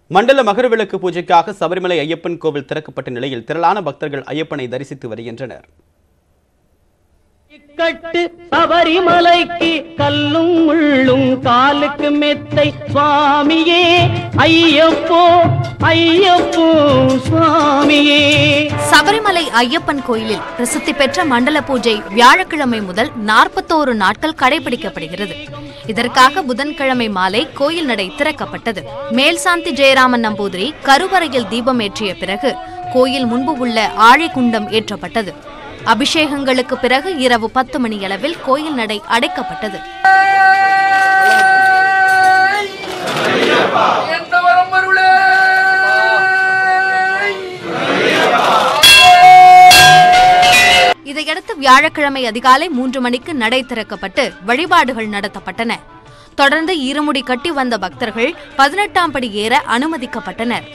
மண்டல மகரவிளக்கு பூஜைக்காக சபரிமலை ஐயப்பன் கோவில் திறக்கப்பட்ட நிலையில் திரளான பக்தர்கள் ஐயப்பனை தரிசித்து வருகின்றனர் கட்டு சபரிமலைக்கு கல்லும் முள்ளும் காலுக்கு மெத்தை சுவாமியே ஐயப்போ ஐயப்போ சுவாமியே சபரிமலை ஐயப்பன் கோயிலில் பிரசித்தி பெற்ற மண்டல பூஜை வியாழக்கிழமை முதல் நாற்பத்தோரு நாட்கள் கடைபிடிக்கப்படுகிறது இதற்காக புதன்கிழமை மாலை கோயில் நடை திறக்கப்பட்டது மேல்சாந்தி ஜெயராமன் நம்பூதிரி கருவறையில் தீபம் ஏற்றிய பிறகு கோயில் முன்பு உள்ள ஆழிக்குண்டம் ஏற்றப்பட்டது அபிஷேகங்களுக்கு பிறகு இரவு பத்து மணியளவில் கோயில் நடை அடைக்கப்பட்டது இதையடுத்து வியாழக்கிழமை அதிகாலை மூன்று மணிக்கு நடை திறக்கப்பட்டு வழிபாடுகள் நடத்தப்பட்டன தொடர்ந்து இருமுடி கட்டி வந்த பக்தர்கள் பதினெட்டாம் படி ஏற அனுமதிக்கப்பட்டனர்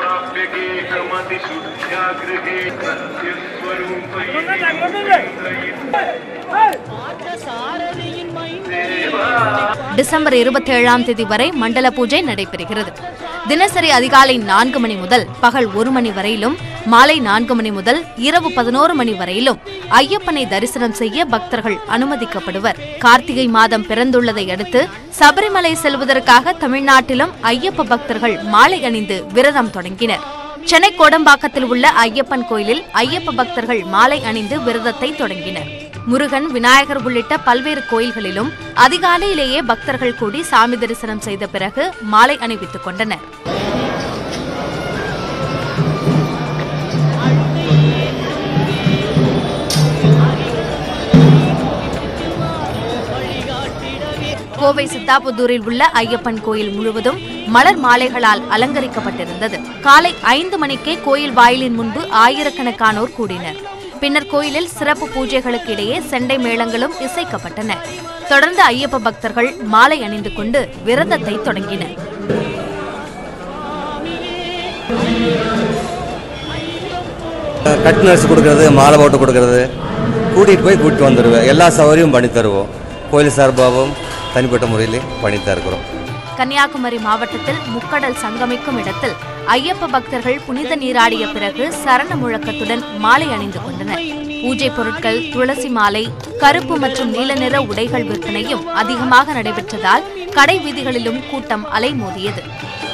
டிசம்பர் இருபத்தேழாம் தேதி வரை மண்டல பூஜை நடைபெறுகிறது தினசரி அதிகாலை நான்கு மணி முதல் பகல் ஒரு மணி வரையிலும் மாலை நான்கு மணி முதல் இரவு பதினோரு மணி வரையிலும் ஐயப்பனை தரிசனம் செய்ய பக்தர்கள் அனுமதிக்கப்படுவர் கார்த்திகை மாதம் பிறந்துள்ளதை அடுத்து சபரிமலை செல்வதற்காக தமிழ்நாட்டிலும் ஐயப்ப பக்தர்கள் மாலை அணிந்து விரதம் தொடங்கினர் சென்னை கோடம்பாக்கத்தில் உள்ள ஐயப்பன் கோயிலில் ஐயப்ப பக்தர்கள் மாலை அணிந்து விரதத்தை தொடங்கினர் முருகன் விநாயகர் உள்ளிட்ட பல்வேறு கோயில்களிலும் அதிகாலையிலேயே பக்தர்கள் கூடி சாமி தரிசனம் செய்த பிறகு மாலை அணிவித்துக் கொண்டனர் கோவை சித்தாபுத்தூரில் உள்ள ஐயப்பன் கோயில் முழுவதும் மலர் மாலைகளால் அலங்கரிக்கப்பட்டிருந்தது காலை ஐந்து மணிக்கே கோயில் வாயிலின் முன்பு ஆயிரக்கணக்கானோர் கூடினர் பின்னர் கோயிலில் சிறப்பு பூஜைகளுக்கு இடையே செண்டை மேளங்களும் இசைக்கப்பட்டன தொடர்ந்து ஐயப்ப பக்தர்கள் மாலை அணிந்து கொண்டு விரதத்தை தொடங்கினர் கட் நர்ஸ் கொடுக்கறது மாலை போட்டு கொடுக்கறது கூட்டிகிட்டு போய் கூட்டிட்டு வந்துடுவேன் எல்லா சௌகரியமும் பண்ணி தருவோம் கோயில் சார்பாகவும் தனிப்பட்ட முறையிலே பண்ணித்தான் இருக்கிறோம் கன்னியாகுமரி மாவட்டத்தில் முக்கடல் சங்கமிக்கும் இடத்தில் ஐயப்ப பக்தர்கள் புனித நீராடிய பிறகு சரண முழக்கத்துடன் மாலை அணிந்து கொண்டனர் பூஜை பொருட்கள் துளசி மாலை கருப்பு மற்றும் நீல நிற உடைகள் விற்பனையும் அதிகமாக நடைபெற்றதால் கடை வீதிகளிலும் கூட்டம் அலைமோதியது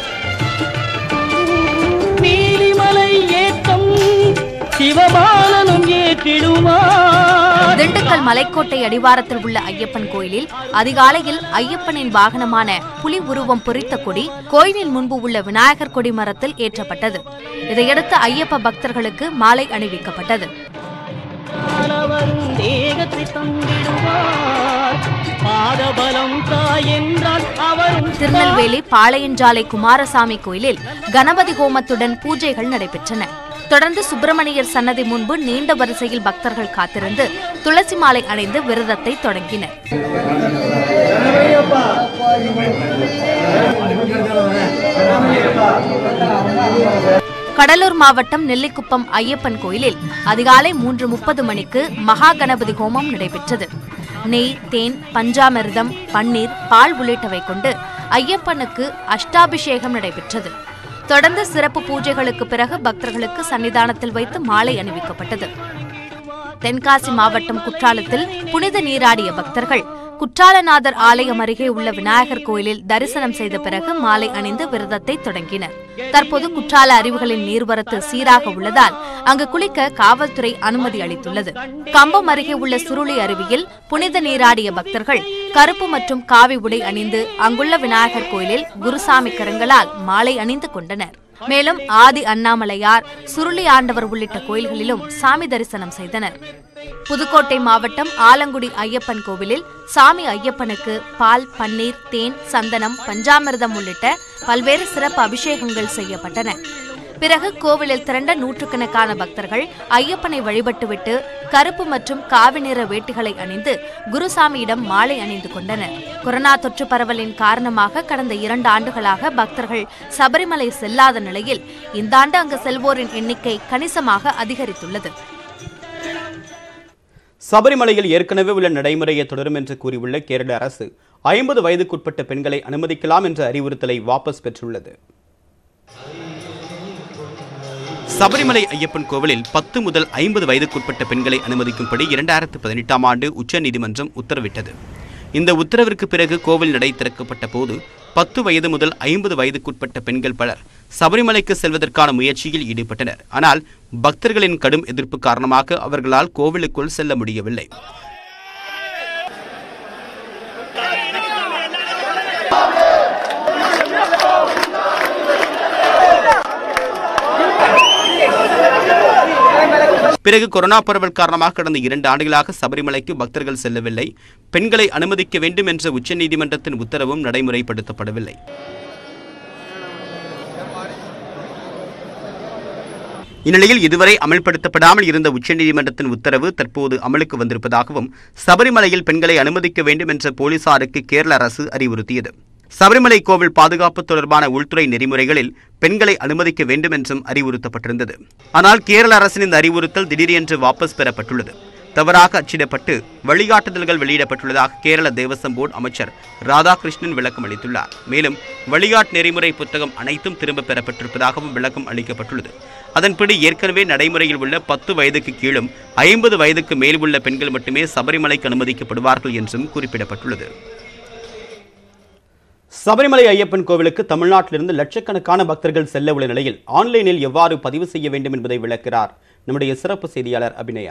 நீலிமலை ஏற்றம் சிவபாலனும் ஏற்றிடுவார் திண்டுக்கல் மலைக்கோட்டை அடிவாரத்தில் உள்ள ஐயப்பன் கோயிலில் அதிகாலையில் ஐயப்பனின் வாகனமான புலி உருவம் பொறித்த கொடி கோயிலின் முன்பு உள்ள விநாயகர் கொடி மரத்தில் ஏற்றப்பட்டது இதையடுத்து ஐயப்ப பக்தர்களுக்கு மாலை அணிவிக்கப்பட்டது மாணவரும் தேகத்தை தந்திடுவார் பாதபலம் தாய் என்றால் அவரும் திருநெல்வேலி பாளையஞ்சாலை குமாரசாமி கோயிலில் கணபதி ஹோமத்துடன் பூஜைகள் நடைபெற்றன தொடர்ந்து சுப்பிரமணியர் சன்னதி முன்பு நீண்ட வரிசையில் பக்தர்கள் காத்திருந்து துளசி மாலை அணிந்து விரதத்தை தொடங்கினர் கடலூர் மாவட்டம் நெல்லிக்குப்பம் ஐயப்பன் கோயிலில் அதிகாலை மூன்று முப்பது மணிக்கு மகா கணபதி ஹோமம் நடைபெற்றது நெய் தேன் பஞ்சாமிர்தம் பன்னீர் பால் உள்ளிட்டவை கொண்டு ஐயப்பனுக்கு அஷ்டாபிஷேகம் நடைபெற்றது தொடர்ந்து சிறப்பு பூஜைகளுக்கு பிறகு பக்தர்களுக்கு சன்னிதானத்தில் வைத்து மாலை அணிவிக்கப்பட்டது தென்காசி மாவட்டம் குற்றாலத்தில் புனித நீராடிய பக்தர்கள் குற்றாலநாதர் ஆலயம் அருகே உள்ள விநாயகர் கோயிலில் தரிசனம் செய்த பிறகு மாலை அணிந்து விரதத்தை தொடங்கினர் தற்போது குற்றால அருவிகளின் நீர்வரத்து சீராக உள்ளதால் அங்கு குளிக்க காவல்துறை அனுமதி அளித்துள்ளது கம்பம் அருகே உள்ள சுருளி அருவியில் புனித நீராடிய பக்தர்கள் கருப்பு மற்றும் காவி உடை அணிந்து அங்குள்ள விநாயகர் கோயிலில் குருசாமி கரங்களால் மாலை அணிந்து கொண்டனர் மேலும் ஆதி அண்ணாமலையார் சுருளி ஆண்டவர் உள்ளிட்ட கோயில்களிலும் சாமி தரிசனம் செய்தனர் புதுக்கோட்டை மாவட்டம் ஆலங்குடி ஐயப்பன் கோவிலில் சாமி ஐயப்பனுக்கு பால் பன்னீர் தேன் சந்தனம் பஞ்சாமிர்தம் உள்ளிட்ட பல்வேறு சிறப்பு அபிஷேகங்கள் செய்யப்பட்டன பிறகு கோவிலில் திரண்ட நூற்றுக்கணக்கான பக்தர்கள் ஐயப்பனை வழிபட்டுவிட்டு கருப்பு மற்றும் காவி நிற வேட்டிகளை அணிந்து குருசாமியிடம் மாலை அணிந்து கொண்டனர் கொரோனா தொற்று பரவலின் காரணமாக கடந்த இரண்டு ஆண்டுகளாக பக்தர்கள் சபரிமலை செல்லாத நிலையில் இந்த ஆண்டு அங்கு செல்வோரின் எண்ணிக்கை கணிசமாக அதிகரித்துள்ளது சபரிமலையில் ஏற்கனவே உள்ள நடைமுறையை தொடரும் என்று கூறியுள்ள கேரள அரசு ஐம்பது வயதுக்குட்பட்ட பெண்களை அனுமதிக்கலாம் என்ற அறிவுறுத்தலை வாபஸ் பெற்றுள்ளது சபரிமலை ஐயப்பன் கோவிலில் பத்து முதல் ஐம்பது வயதுக்குட்பட்ட பெண்களை அனுமதிக்கும்படி இரண்டாயிரத்து பதினெட்டாம் ஆண்டு உச்சநீதிமன்றம் உத்தரவிட்டது இந்த உத்தரவிற்கு பிறகு கோவில் நடை திறக்கப்பட்ட போது பத்து வயது முதல் ஐம்பது வயதுக்குட்பட்ட பெண்கள் பலர் சபரிமலைக்கு செல்வதற்கான முயற்சியில் ஈடுபட்டனர் ஆனால் பக்தர்களின் கடும் எதிர்ப்பு காரணமாக அவர்களால் கோவிலுக்குள் செல்ல முடியவில்லை பிறகு கொரோனா பரவல் காரணமாக கடந்த இரண்டு ஆண்டுகளாக சபரிமலைக்கு பக்தர்கள் செல்லவில்லை பெண்களை அனுமதிக்க வேண்டும் என்ற உச்சநீதிமன்றத்தின் உத்தரவும் நடைமுறைப்படுத்தப்படவில்லை இந்நிலையில் இதுவரை அமல்படுத்தப்படாமல் இருந்த உச்சநீதிமன்றத்தின் உத்தரவு தற்போது அமலுக்கு வந்திருப்பதாகவும் சபரிமலையில் பெண்களை அனுமதிக்க வேண்டும் என்ற போலீசாருக்கு கேரள அரசு அறிவுறுத்தியது சபரிமலை கோவில் பாதுகாப்பு தொடர்பான உள்துறை நெறிமுறைகளில் பெண்களை அனுமதிக்க வேண்டும் என்றும் அறிவுறுத்தப்பட்டிருந்தது ஆனால் கேரள அரசின் இந்த அறிவுறுத்தல் திடீரென்று வாபஸ் பெறப்பட்டுள்ளது தவறாக அச்சிடப்பட்டு வழிகாட்டுதல்கள் வெளியிடப்பட்டுள்ளதாக கேரள தேவசம் போர்டு அமைச்சர் ராதாகிருஷ்ணன் விளக்கம் அளித்துள்ளார் மேலும் வழிகாட்டு நெறிமுறை புத்தகம் அனைத்தும் திரும்பப் பெறப்பட்டிருப்பதாகவும் விளக்கம் அளிக்கப்பட்டுள்ளது அதன்படி ஏற்கனவே நடைமுறையில் உள்ள பத்து வயதுக்கு கீழும் ஐம்பது வயதுக்கு மேல் உள்ள பெண்கள் மட்டுமே சபரிமலைக்கு அனுமதிக்கப்படுவார்கள் என்றும் குறிப்பிடப்பட்டுள்ளது சபரிமலை ஐயப்பன் கோவிலுக்கு தமிழ்நாட்டிலிருந்து லட்சக்கணக்கான பக்தர்கள் செல்ல உள்ள நிலையில் ஆன்லைனில் எவ்வாறு பதிவு செய்ய வேண்டும் என்பதை விளக்கிறார் நம்முடைய சிறப்பு செய்தியாளர் அபிநயா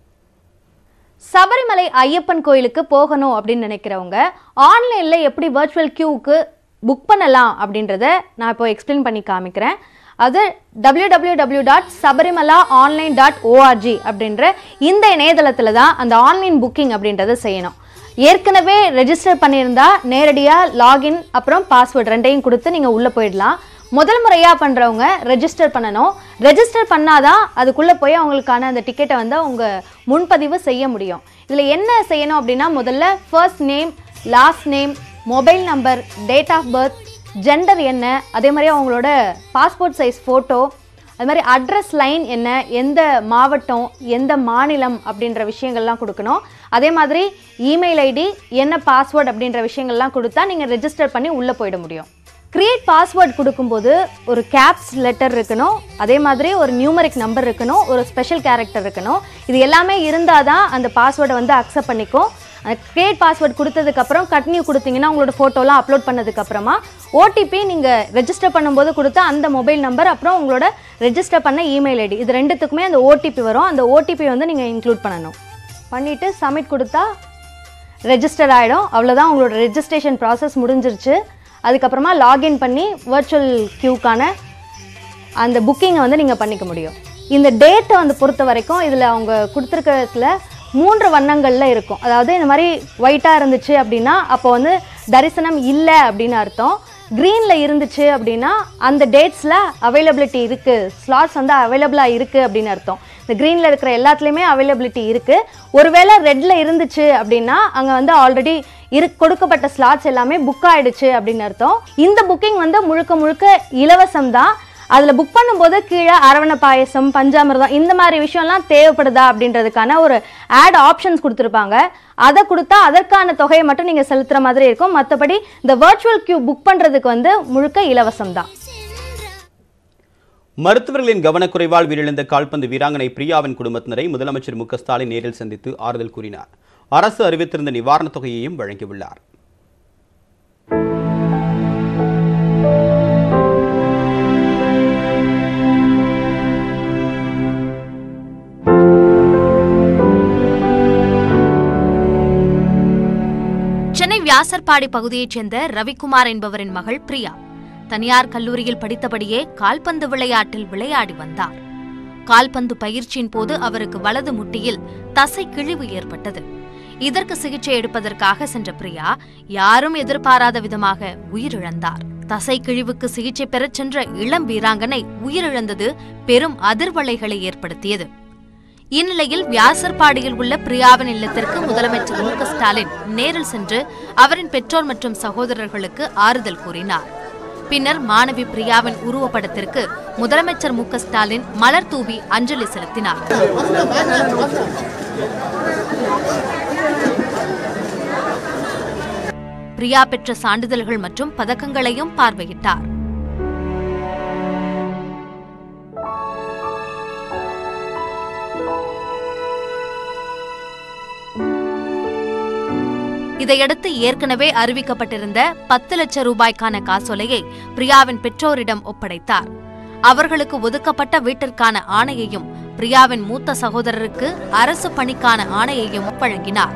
சபரிமலை ஐயப்பன் கோயிலுக்கு போகணும் அப்படின்னு நினைக்கிறவங்க ஆன்லைனில் எப்படி வர்ச்சுவல் கியூவுக்கு புக் பண்ணலாம் அப்படின்றத நான் இப்போ எக்ஸ்பிளைன் பண்ணி காமிக்கிறேன் அது W W W dot Sabarimala online dot ORG அப்படின்ற இந்த இணையதளத்தில் தான் அந்த ஆன்லைன் புக்கிங் அப்படின்றத செய்யணும் ஏற்கனவே ரெஜிஸ்டர் பண்ணியிருந்தா நேரடியாக லாகின் அப்புறம் பாஸ்வேர்டு ரெண்டையும் கொடுத்து நீங்கள் உள்ளே போயிடலாம் முதல் முறையாக பண்ணுறவங்க ரெஜிஸ்டர் பண்ணணும் ரெஜிஸ்டர் பண்ணாதான் அதுக்குள்ளே போய் அவங்களுக்கான அந்த டிக்கெட்டை வந்து அவங்க முன்பதிவு செய்ய முடியும் இதில் என்ன செய்யணும் அப்படின்னா முதல்ல first name last name mobile number date of birth gender என்ன அதே மாதிரி அவங்களோட பாஸ்போர்ட் சைஸ் ஃபோட்டோ அது மாதிரி அட்ரஸ் லைன் என்ன எந்த மாவட்டம் எந்த மாநிலம் அப்படின்ற விஷயங்கள்லாம் கொடுக்கணும் அதே மாதிரி இமெயில் ஐடி என்ன பாஸ்வேர்டு அப்படின்ற விஷயங்கள்லாம் கொடுத்தா நீங்கள் ரெஜிஸ்டர் பண்ணி உள்ளே போயிட முடியும் கிரியேட் பாஸ்வேர்ட் கொடுக்கும்போது ஒரு கேப்ஸ் லெட்டர் இருக்கணும் அதே மாதிரி ஒரு நியூமரிக் நம்பர் இருக்கணும் ஒரு ஸ்பெஷல் கேரக்டர் இருக்கணும் இது எல்லாமே இருந்தால் தான் அந்த பாஸ்வேர்டை வந்து அக்செப்ட் பண்ணிக்கும் கிரியேட் பாஸ்வேர்ட் கொடுத்ததுக்கப்புறம் கண்டினியூ கொடுத்தீங்கன்னா உங்களோட ஃபோட்டோலாம் அப்லோட் பண்ணதுக்கப்புறமா ஓடிபி நீங்கள் ரெஜிஸ்டர் பண்ணும்போது கொடுத்த அந்த மொபைல் நம்பர் அப்புறம் உங்களோட ரெஜிஸ்டர் பண்ண இமெயில் ஐடி இது ரெண்டுத்துக்குமே அந்த ஓடிபி வரும் அந்த ஓடிபி வந்து நீங்கள் இன்க்ளூட் பண்ணணும் பண்ணிவிட்டு சப்மிட் கொடுத்தா ரெஜிஸ்டர் ஆகிடும் அவ்வளோதான் உங்களோட ரெஜிஸ்ட்ரேஷன் ப்ராசஸ் முடிஞ்சிருச்சு அதுக்கப்புறமா லாகின் பண்ணி வர்ச்சுவல் க்யூக்கான அந்த புக்கிங்கை வந்து நீங்கள் பண்ணிக்க முடியும் இந்த டேட்டை வந்து பொறுத்த வரைக்கும் இதில் அவங்க கொடுத்துருக்கிறதுல மூன்று வண்ணங்களில் இருக்கும் அதாவது இந்த மாதிரி ஒயிட்டாக இருந்துச்சு அப்படின்னா அப்போ வந்து தரிசனம் இல்லை அப்படின்னு அர்த்தம் க்ரீனில் இருந்துச்சு அப்படின்னா அந்த டேட்ஸில் அவைலபிலிட்டி இருக்குது ஸ்லாட்ஸ் வந்து அவைலபிளாக இருக்குது அப்படின்னு அர்த்தம் இந்த க்ரீனில் இருக்கிற எல்லாத்துலேயுமே அவைலபிலிட்டி இருக்குது ஒருவேளை ரெட்டில் இருந்துச்சு அப்படின்னா அங்கே வந்து ஆல்ரெடி இரு கொடுக்கப்பட்ட ஸ்லாட்ஸ் எல்லாமே புக் ஆயிடுச்சு அப்படின்னு அர்த்தம் இந்த புக்கிங் வந்து முழுக்க முழுக்க இலவசம் தான் அதில் புக் பண்ணும்போது கீழே அரவண பாயசம் பஞ்சாமிர்தம் இந்த மாதிரி விஷயம்லாம் தேவைப்படுதா அப்படின்றதுக்கான ஒரு ஆட் ஆப்ஷன்ஸ் கொடுத்துருப்பாங்க அதை கொடுத்தா அதற்கான தொகையை மட்டும் நீங்கள் செலுத்துகிற மாதிரி இருக்கும் மற்றபடி இந்த வர்ச்சுவல் கியூ புக் பண்ணுறதுக்கு வந்து முழுக்க இலவசம் தான் மருத்துவர்களின் கவனக்குறைவால் உயிரிழந்த கால்பந்து வீராங்கனை பிரியாவின் குடும்பத்தினரை முதலமைச்சர் மு க ஸ்டாலின் நேரில் சந்தித்து ஆறுதல் கூறினார் அரசு அறிவித்திருந்த நிவாரணத் தொகையையும் வழங்கியுள்ளார் சென்னை வியாசர்பாடி பகுதியைச் சேர்ந்த ரவிக்குமார் என்பவரின் மகள் பிரியா தனியார் கல்லூரியில் படித்தபடியே கால்பந்து விளையாட்டில் விளையாடி வந்தார் கால்பந்து பயிற்சியின் போது அவருக்கு வலது முட்டியில் தசை கிழிவு ஏற்பட்டது இதற்கு சிகிச்சை எடுப்பதற்காக சென்ற பிரியா யாரும் எதிர்பாராத விதமாக உயிரிழந்தார் தசை கிழிவுக்கு சிகிச்சை பெறச் சென்ற இளம் வீராங்கனை உயிரிழந்தது பெரும் அதிர்வலைகளை ஏற்படுத்தியது இந்நிலையில் வியாசர்பாடியில் உள்ள பிரியாவின் இல்லத்திற்கு முதலமைச்சர் மு க ஸ்டாலின் நேரில் சென்று அவரின் பெற்றோர் மற்றும் சகோதரர்களுக்கு ஆறுதல் கூறினார் பின்னர் மாணவி பிரியாவின் உருவப்படத்திற்கு முதலமைச்சர் மு க ஸ்டாலின் மலர் தூவி அஞ்சலி செலுத்தினார் பிரியா பெற்ற சான்றிதழ்கள் மற்றும் பதக்கங்களையும் பார்வையிட்டார் இதையடுத்து ஏற்கனவே அறிவிக்கப்பட்டிருந்த பத்து லட்சம் ரூபாய்க்கான காசோலையை பிரியாவின் பெற்றோரிடம் ஒப்படைத்தார் அவர்களுக்கு ஒதுக்கப்பட்ட வீட்டிற்கான ஆணையையும் பிரியாவின் மூத்த சகோதரருக்கு அரசு பணிக்கான ஆணையையும் வழங்கினார்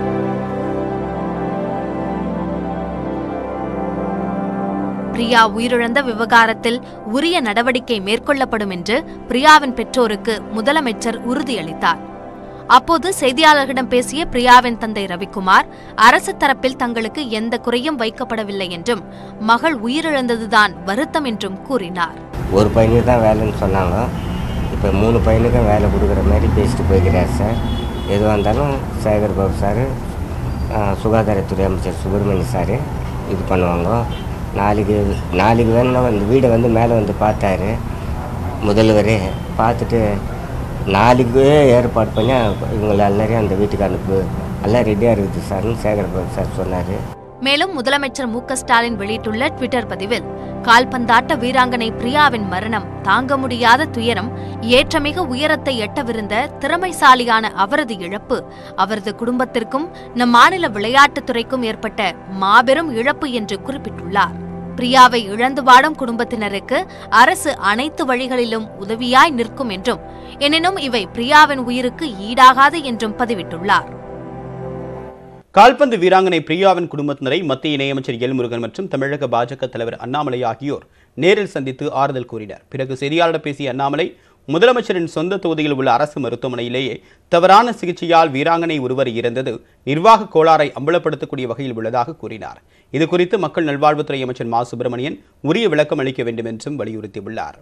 பிரியா உயிரிழந்த விவகாரத்தில் உரிய நடவடிக்கை மேற்கொள்ளப்படும் என்று பிரியாவின் பெற்றோருக்கு முதலமைச்சர் உறுதியளித்தார் அப்போது செய்தியாளர்களிடம் பேசிய பிரியாவின் தந்தை ரவிக்குமார் அரசு தரப்பில் தங்களுக்கு எந்த குறையும் வைக்கப்படவில்லை என்றும் மகள் உயிரிழந்ததுதான் வருத்தம் என்றும் கூறினார் ஒரு பையனுக்கு தான் வேலைன்னு சொன்னாங்க இப்போ மூணு பையனுக்கும் வேலை கொடுக்குற மாதிரி பேசிட்டு போய்க்கிறார் சார் எதுவாக இருந்தாலும் சேகர் பாபு சார் சுகாதாரத்துறை அமைச்சர் சுப்பிரமணிய சார் இது பண்ணுவாங்க நாளைக்கு நாளைக்கு வேணும்னா இந்த வீடை வந்து மேலே வந்து பார்த்தாரு முதல்வர் பார்த்துட்டு நாளைக்கு ஏற்பாடு பண்ணி இவங்களை எல்லாரையும் அந்த வீட்டுக்கு அனுப்பு எல்லாம் ரெடியாக இருக்குது சார்னு சேகர் பாபு சார் சொன்னார் மேலும் முதலமைச்சர் மு க ஸ்டாலின் வெளியிட்டுள்ள ட்விட்டர் பதிவில் கால்பந்தாட்ட வீராங்கனை பிரியாவின் மரணம் தாங்க முடியாத துயரம் ஏற்றமிக உயரத்தை எட்டவிருந்த திறமைசாலியான அவரது இழப்பு அவரது குடும்பத்திற்கும் நம் மாநில விளையாட்டுத் துறைக்கும் ஏற்பட்ட மாபெரும் இழப்பு என்று குறிப்பிட்டுள்ளார் பிரியாவை இழந்து வாடும் குடும்பத்தினருக்கு அரசு அனைத்து வழிகளிலும் உதவியாய் நிற்கும் என்றும் எனினும் இவை பிரியாவின் உயிருக்கு ஈடாகாது என்றும் பதிவிட்டுள்ளார் கால்பந்து வீராங்கனை பிரியாவின் குடும்பத்தினரை மத்திய இணையமைச்சர் எல் முருகன் மற்றும் தமிழக பாஜக தலைவர் அண்ணாமலை ஆகியோர் நேரில் சந்தித்து ஆறுதல் கூறினர் பிறகு செய்தியாளர் பேசிய அண்ணாமலை முதலமைச்சரின் சொந்த தொகுதியில் உள்ள அரசு மருத்துவமனையிலேயே தவறான சிகிச்சையால் வீராங்கனை ஒருவர் இறந்தது நிர்வாக கோளாறை அம்பலப்படுத்தக்கூடிய வகையில் உள்ளதாக கூறினார் இது குறித்து மக்கள் நல்வாழ்வுத்துறை அமைச்சர் மா சுப்பிரமணியன் உரிய விளக்கம் அளிக்க வேண்டும் என்றும் வலியுறுத்தியுள்ளார்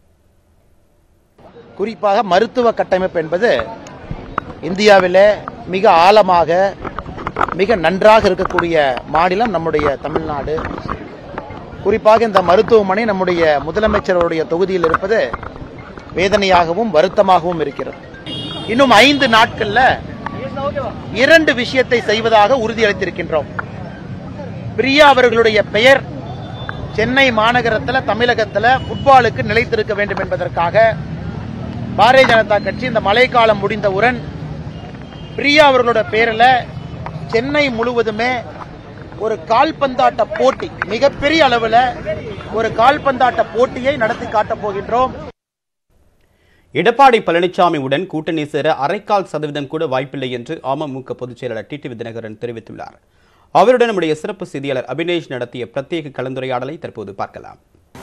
குறிப்பாக மருத்துவ கட்டமைப்பு என்பது இந்தியாவிலே மிக ஆழமாக மிக நன்றாக இருக்கக்கூடிய மாநிலம் நம்முடைய தமிழ்நாடு குறிப்பாக இந்த மருத்துவமனை நம்முடைய முதலமைச்சருடைய தொகுதியில் இருப்பது வேதனையாகவும் வருத்தமாகவும் இருக்கிறது இன்னும் ஐந்து நாட்கள்ல இரண்டு விஷயத்தை செய்வதாக உறுதியளித்திருக்கின்றோம் பிரியா அவர்களுடைய பெயர் சென்னை மாநகரத்தில் தமிழகத்தில் ஃபுட்பாலுக்கு நிலைத்திருக்க வேண்டும் என்பதற்காக பாரதிய ஜனதா கட்சி இந்த மழைக்காலம் முடிந்தவுடன் பிரியா அவர்களோட பேரில் சென்னை முழுவதுமே ஒரு கால்பந்தாட்ட போட்டி மிகப்பெரிய அளவில் ஒரு கால்பந்தாட்ட போட்டியை நடத்தி காட்டப் போகின்றோம் எடப்பாடி பழனிசாமியுடன் கூட்டணி சேர அரைக்கால் சதவீதம் கூட வாய்ப்பில்லை என்று அமமுக பொதுச் செயலாளர் டிடிவி தினகரன் தெரிவித்துள்ளார் அவருடன் நம்முடைய சிறப்பு செய்தியாளர் அபினேஷ் நடத்திய பிரத்யேக கலந்துரையாடலை தற்போது பார்க்கலாம்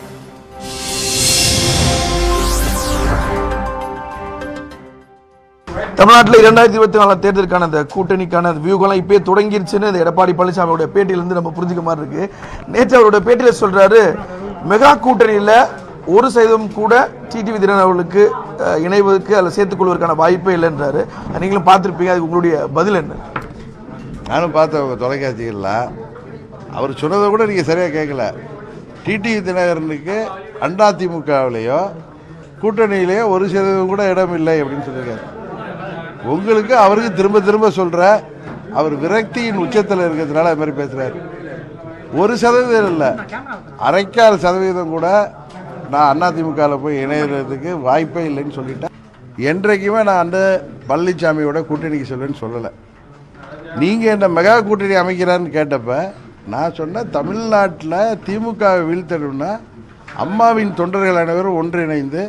தமிழ்நாட்டில் இரண்டாயிரத்தி இருபத்தி நாலாம் தேர்தலுக்கான அந்த கூட்டணிக்கான அந்த வியூகம்லாம் இப்பயே தொடங்கிருச்சுன்னு இந்த எடப்பாடி பழனிசாமியோட பேட்டியிலிருந்து நம்ம புரிஞ்சுக்க மாதிரி இருக்கு நேற்று அவரோட பேட்டியில சொல்றாரு மெகா கூட்டணியில் ஒரு சதவீதம் கூட டிடிவி தினன் அவர்களுக்கு அஹ், இணைவதற்கு அதில் சேர்த்துக் கொள்வதற்கான வாய்ப்பே இல்லைன்றாரு அது நீங்களும் பார்த்துருப்பீங்க அதுக்கு உங்களுடைய பதில் என்ன நானும் பார்த்தேன் உங்கள் தொலைக்காட்சிகளில் அவர் சொன்னதை கூட நீங்கள் சரியாக கேட்கல டிடி தினகரனுக்கு அதிமுகவிலேயோ கூட்டணியிலேயோ ஒரு சதவீதம் கூட இடம் இல்லை அப்படின்னு சொல்லியிருக்காரு உங்களுக்கு அவருக்கு திரும்ப திரும்ப சொல்கிற அவர் விரக்தியின் உச்சத்தில் இருக்கிறதுனால அது மாதிரி பேசுகிறாரு ஒரு சதவீதம் இல்லை அரைக்கால் சதவீதம் கூட நான் அதிமுகவில் போய் இணையறதுக்கு வாய்ப்பே இல்லைன்னு சொல்லிட்டேன் என்றைக்குமே நான் அந்த பழனிசாமியோட கூட்டணிக்கு சொல்லுவேன்னு சொல்லலை நீங்கள் என்ன மெகா கூட்டணி அமைக்கிறான்னு கேட்டப்ப நான் சொன்னேன் தமிழ்நாட்டில் திமுகவை வீழ்த்தணும்னா அம்மாவின் தொண்டர்கள் அனைவரும் ஒன்றிணைந்து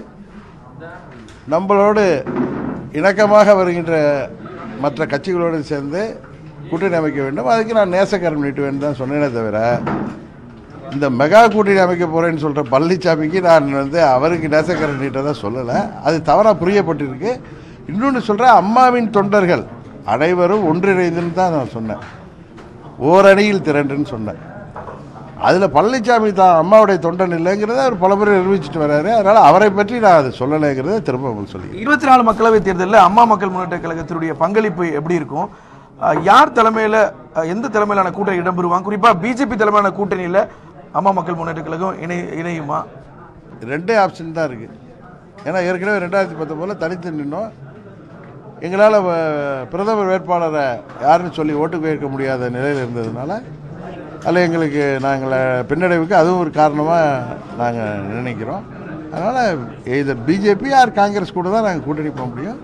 நம்மளோடு இணக்கமாக வருகின்ற மற்ற கட்சிகளோடு சேர்ந்து கூட்டணி அமைக்க வேண்டும் அதுக்கு நான் நேசக்கரம் நீட்டுவேன் தான் சொன்னேனே தவிர இந்த மெகா கூட்டணி அமைக்க போகிறேன்னு சொல்கிற பழனிசாமிக்கு நான் வந்து அவருக்கு நேசக்கரம் நீட்டதை சொல்லலை அது தவறாக புரியப்பட்டிருக்கு இன்னொன்று சொல்கிறேன் அம்மாவின் தொண்டர்கள் அனைவரும் ஒன்றிணைந்துன்னு தான் நான் சொன்னேன் ஓரணியில் திரண்டுன்னு சொன்னேன் அதில் பழனிசாமி தான் அம்மாவுடைய தொண்டன் இல்லைங்கிறத அவர் பல முறை நிரூபிச்சுட்டு வர்றாரு அதனால் அவரை பற்றி நான் அதை சொல்லலைங்கிறத திரும்ப உங்களுக்கு சொல்லி இருபத்தி நாலு மக்களவைத் தேர்தலில் அம்மா மக்கள் முன்னேற்ற கழகத்தினுடைய பங்களிப்பு எப்படி இருக்கும் அஹ், யார் தலைமையில் எந்த தலைமையிலான கூட்டணி இடம்பெறுவாங்க குறிப்பாக பிஜேபி தலைமையிலான கூட்டணியில் அம்மா மக்கள் முன்னேற்ற கழகம் இணை இணையுமா ரெண்டே ஆப்ஷன் தான் இருக்குது ஏன்னா ஏற்கனவே ரெண்டாயிரத்தி பத்தொம்போதில் தனித்து நின்னோம் எங்களால் பிரதமர் வேட்பாளரை யாருன்னு சொல்லி ஓட்டு கேட்க முடியாத நிலையில் இருந்ததுனால அதில் எங்களுக்கு நாங்கள் பின்னடைவுக்கு அதுவும் ஒரு காரணமாக நாங்கள் நினைக்கிறோம் அதனால் இது பிஜேபி ஆர் காங்கிரஸ் கூட தான் நாங்கள் கூட்டணி போக முடியும்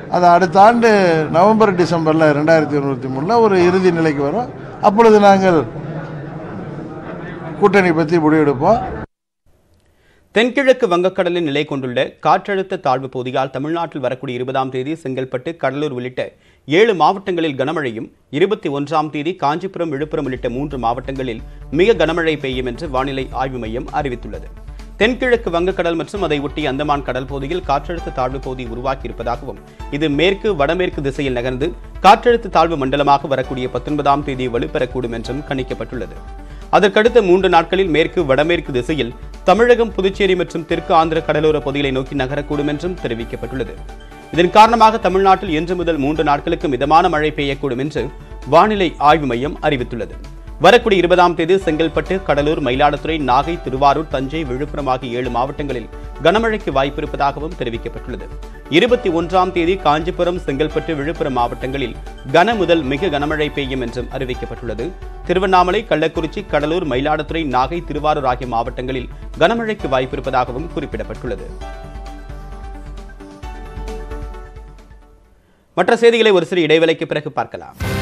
அது அடுத்த ஆண்டு நவம்பர் டிசம்பரில் ரெண்டாயிரத்தி இருபத்தி மூணில் ஒரு இறுதி நிலைக்கு வரும் அப்பொழுது நாங்கள் கூட்டணி பற்றி முடிவெடுப்போம் தென்கிழக்கு வங்கக்கடலில் நிலை கொண்டுள்ள காற்றழுத்த தாழ்வு பகுதியால் தமிழ்நாட்டில் வரக்கூடிய இருபதாம் தேதி செங்கல்பட்டு கடலூர் உள்ளிட்ட ஏழு மாவட்டங்களில் கனமழையும் இருபத்தி ஒன்றாம் தேதி காஞ்சிபுரம் விழுப்புரம் உள்ளிட்ட மூன்று மாவட்டங்களில் மிக கனமழை பெய்யும் என்று வானிலை ஆய்வு மையம் அறிவித்துள்ளது தென்கிழக்கு வங்கக்கடல் மற்றும் அதை ஒட்டி அந்தமான் கடல் பகுதியில் காற்றழுத்த தாழ்வு பகுதி உருவாக்கியிருப்பதாகவும் இது மேற்கு வடமேற்கு திசையில் நகர்ந்து காற்றழுத்த தாழ்வு மண்டலமாக வரக்கூடிய பத்தொன்பதாம் தேதி வலுப்பெறக்கூடும் என்றும் கணிக்கப்பட்டுள்ளது அதற்கடுத்த மூன்று நாட்களில் மேற்கு வடமேற்கு திசையில் தமிழகம் புதுச்சேரி மற்றும் தெற்கு ஆந்திர கடலோர பகுதிகளை நோக்கி நகரக்கூடும் என்றும் தெரிவிக்கப்பட்டுள்ளது இதன் காரணமாக தமிழ்நாட்டில் இன்று முதல் மூன்று நாட்களுக்கு மிதமான மழை பெய்யக்கூடும் என்று வானிலை ஆய்வு மையம் அறிவித்துள்ளது வரக்கூடிய இருபதாம் தேதி செங்கல்பட்டு கடலூர் மயிலாடுதுறை நாகை திருவாரூர் தஞ்சை விழுப்புரம் ஆகிய ஏழு மாவட்டங்களில் கனமழைக்கு வாய்ப்பிருப்பதாகவும் தெரிவிக்கப்பட்டுள்ளது இருபத்தி ஒன்றாம் தேதி காஞ்சிபுரம் செங்கல்பட்டு விழுப்புரம் மாவட்டங்களில் கன முதல் மிக கனமழை பெய்யும் என்றும் அறிவிக்கப்பட்டுள்ளது திருவண்ணாமலை கள்ளக்குறிச்சி கடலூர் மயிலாடுதுறை நாகை திருவாரூர் ஆகிய மாவட்டங்களில் கனமழைக்கு வாய்ப்பிருப்பதாகவும் குறிப்பிடப்பட்டுள்ளது மற்ற செய்திகளை ஒரு சிறு இடைவேளைக்கு பிறகு பார்க்கலாம்